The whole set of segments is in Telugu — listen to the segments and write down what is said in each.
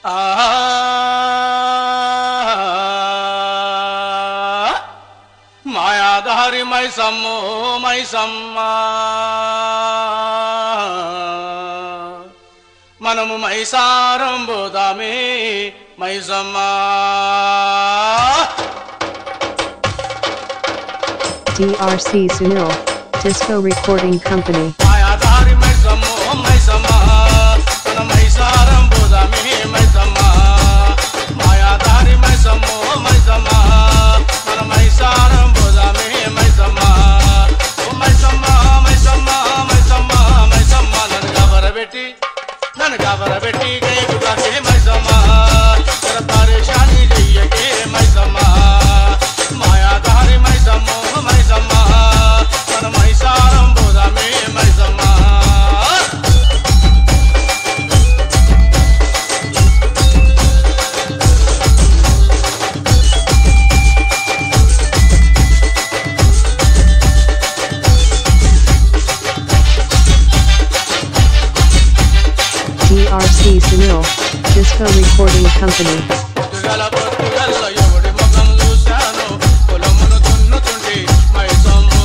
మాయాధారి మైసమ్ము మైసమ్మ మనము మైసారం పోదామే Maisamma DRC Sunil, Disco Recording Company. మాయాధారి మైసమ్ము Maisamma మన మైసారం పోదామే మైసమ్మ మాయాధారి మైసమ్ము మైసమ్మ మన మైసారం పోదామే మైసమ్మ ఓ మైసమ్మ మైసమ్మ మైసమ్మ మైసమ్మ నన్ను గబరబెట్టి నన్ను గబరబెట్టి గైపుగాకే మైసమ్మ జర పరేషాని చెయ్యకే మైసమ్మ మాయాధారి మైసమ్మ మైసమ్మ మన మైసారం పోదామే Maisamma DRC Sunil, Disco Recording Company. పొద్దుగల పొద్దుగల ఎవడి ముఖం చూశాను పొలమును దున్నుతుంటే మైసమ్ము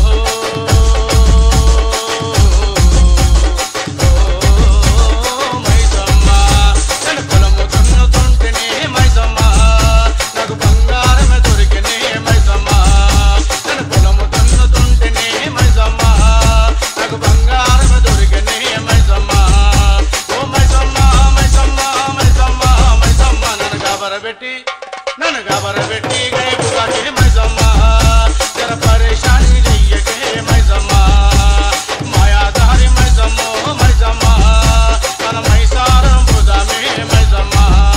ఓ మైసమ్మ నేను పొలము దున్నుతుంటేనే మైసమ్మ నాకు బంగారమే దొరికినే మైసమ్మ నేను పొలము దున్నుతుంటేనే మైసమ్మ నాకు బంగారమే దొరికినే మైసమ్మ ఓ మైసమ్మ మైసమ్మ మైసమ్మ మైసమ్మ నన్ను గబరబెట్టి నన్ను గబరబెట్టి గైపుగాకే మైసమ్మ జర పరేషాని చెయ్యకే మైసమ్మ మాయాదారి మైసమ్మ మైసమ్మ మన మైసారం బుధామే Maisamma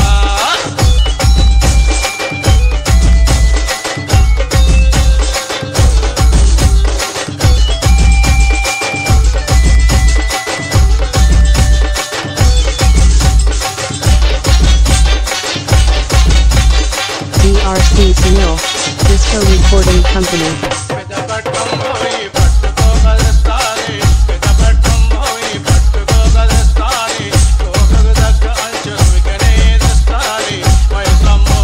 DRC Sunil, Disco Recording Company. Peddapatnam పోయి పట్టుకోగలుస్తాని పెద్దపట్నం పోయి పట్టుకోగలుస్తాని కోకకు దగ్గ అంచువికనే తెస్తాని మైసమ్మో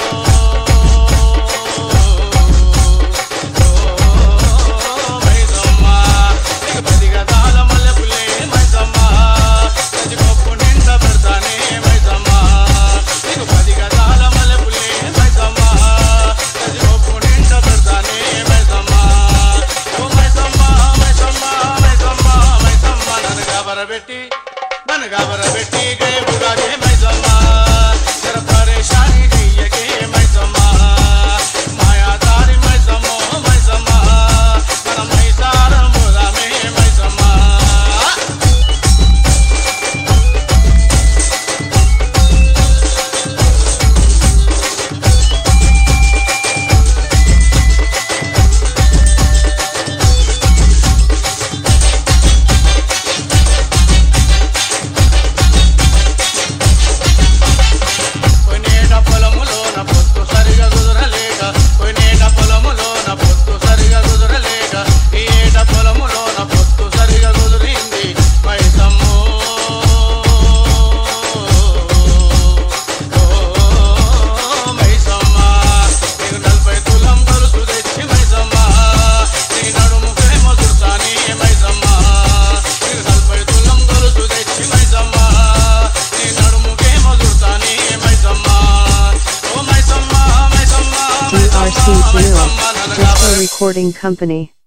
ఓ మైసమ్మ నీకు పది గదాల మల్లెపులే మైసమ్మ ప్రతి కొప్పు నిండా పెడతానే మైసమ్మ నీకు పది గదాల మల్లెపులే మైసమ్మ ప్రతి కొప్పు నిండా పెడతానే మైసమ్మ ఓ మైసమ్మ మైసమ్మ మైసమ్మ మైసమ్మ నన్ను గబరబెట్టి నన్ను గబరబెట్టి గేపుగాకే మైసమ్మ జర పరేషాని చెయ్యకే మైసమ్మ మాయాదారి మైసమ్మ మైసమ్మ మన మైసారం పోదామే మైసమ్మ కొనేట పొలములోన పొత్తు సరిగా కుదరలేక కొనేట పొలములోన పొత్తు సరిగా కుదరలేక ఈ ఏట పొలములోన పొత్తు సరిగా కుదిరింది మైసమ్ము ఓ మైసమ్మ నీకు నలభై తులం గొలుసు తెచ్చి మైసమ్మ నీ నడుముకేమో చుడతాని మైసమ్మ నీకు నలభై తులం గొలుసు తెచ్చి మైసమ్మ నీ నడుముకేమో చుడతాని మైసమ్మ ఓ మైసమ్మ మైసమ్మ DRC మైసమ్మ Sunil, మైసమ్మ నన్ను Disco కాబర Recording Company.